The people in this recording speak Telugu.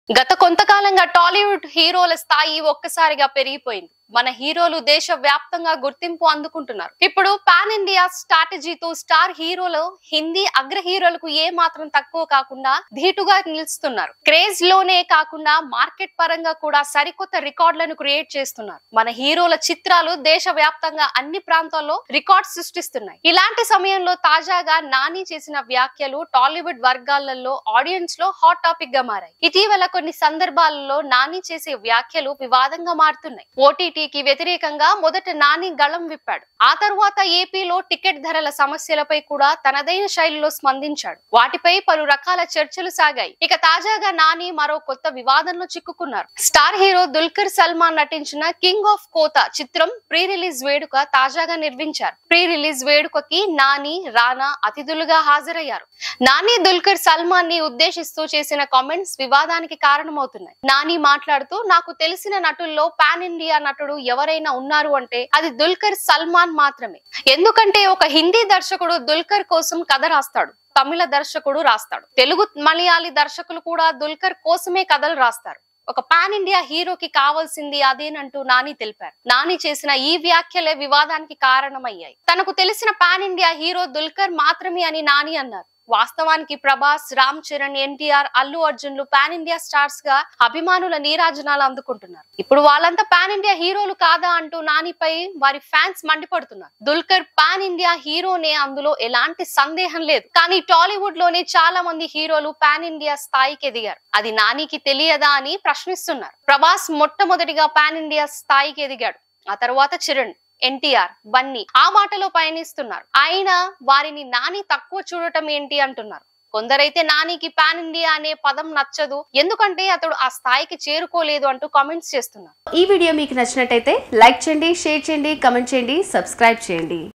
గత కొంతకాలంగా టాలీవుడ్ హీరోల స్థాయి ఒక్కసారిగా పెరిగిపోయింది మన హీరోలు దేశ వ్యాప్తంగా గుర్తింపు అందుకుంటున్నారు ఇప్పుడు పాన్ ఇండియా స్ట్రాటజీతో స్టార్ హీరోలు హిందీ అగ్ర హీరోలకు ఏ మాత్రం తక్కువ కాకుండా ధీటుగా నిలుస్తున్నారు క్రేజ్ లోనే కాకుండా మార్కెట్ పరంగా కూడా సరికొత్త రికార్డులను క్రియేట్ చేస్తున్నారు మన హీరోల చిత్రాలు దేశ వ్యాప్తంగా అన్ని ప్రాంతాల్లో రికార్డ్ సృష్టిస్తున్నాయి ఇలాంటి సమయంలో తాజాగా నాని చేసిన వ్యాఖ్యలు టాలీవుడ్ వర్గాలలో ఆడియన్స్ లో హాట్ టాపిక్ గా మారాయి ఇటీవల కొన్ని సందర్భాలలో నాని చేసే వ్యాఖ్యలు వివాదంగా మారుతున్నాయి ఓటీటీకి వ్యతిరేకంగా మొదట నాని గళం విప్పాడు ఆ తరువాత ఏపీలో టికెట్ ధరల సమస్యలపై కూడా తనదైన శైలిలో స్పందించాడు వాటిపై పలు రకాల చర్చలు సాగాయి ఇక తాజాగా నాని మరో కొత్త వివాదంలో చిక్కుకున్నారు స్టార్ హీరో దుల్కర్ సల్మాన్ నటించిన కింగ్ ఆఫ్ కోతా చిత్రం ప్రీ రిలీజ్ వేడుక తాజాగా నిర్వహించారు ప్రీ రిలీజ్ వేడుకకి నాని రానా అతిథులుగా హాజరయ్యారు నాని దుల్కర్ సల్మాన్ ని ఉద్దేశిస్తూ చేసిన కామెంట్స్ వివాదానికి కారణమవుతున్నాయి నాని మాట్లాడుతూ నాకు తెలిసిన నటుల్లో పాన్ ఇండియా నటుడు ఎవరైనా ఉన్నారు అంటే అది దుల్కర్ సల్మాన్ మాత్రమే ఎందుకంటే ఒక హిందీ దర్శకుడు దుల్కర్ కోసం కథ రాస్తాడు తమిళ దర్శకుడు రాస్తాడు తెలుగు మలయాళీ దర్శకులు కూడా దుల్కర్ కోసమే కథలు రాస్తారు ఒక పాన్ ఇండియా హీరోకి కావాల్సింది అదేనంటూ నాని తెలిపారు నాని చేసిన ఈ వ్యాఖ్యలే వివాదానికి కారణమయ్యాయి తనకు తెలిసిన పాన్ ఇండియా హీరో దుల్కర్ మాత్రమే అని నాని అన్నారు వాస్తవానికి ప్రభాస్ రామ్ చరణ్ ఎన్టీఆర్ అల్లు అర్జున్లు పాన్ ఇండియా స్టార్స్ గా అభిమానుల నీరాజనాలు అందుకుంటున్నారు ఇప్పుడు వాళ్ళంతా పాన్ ఇండియా హీరోలు కాదా అంటూ నానిపై వారి ఫ్యాన్స్ మండిపడుతున్నారు దుల్కర్ పాన్ ఇండియా హీరోనే అందులో ఎలాంటి సందేహం లేదు కానీ టాలీవుడ్ లోనే చాలా మంది హీరోలు పాన్ ఇండియా స్థాయికి ఎదిగారు అది నానికి తెలియదా అని ప్రశ్నిస్తున్నారు ప్రభాస్ మొట్టమొదటిగా పాన్ ఇండియా స్థాయికి ఎదిగాడు ఆ తర్వాత చరణ్ ఎన్టీఆర్ బన్నీ ఆ మాటలో పయనిస్తున్నారు అయినా వారిని నాని తక్కువ చూడటం ఏంటి అంటున్నారు కొందరైతే నానికి పాన్ ఇండియా అనే పదం నచ్చదు ఎందుకంటే అతడు ఆ స్థాయికి చేరుకోలేదు అంటూ కామెంట్స్ చేస్తున్నారు ఈ వీడియో మీకు నచ్చినట్టయితే లైక్ చేయండి షేర్ చేయండి కమెంట్ చేయండి సబ్స్క్రైబ్ చేయండి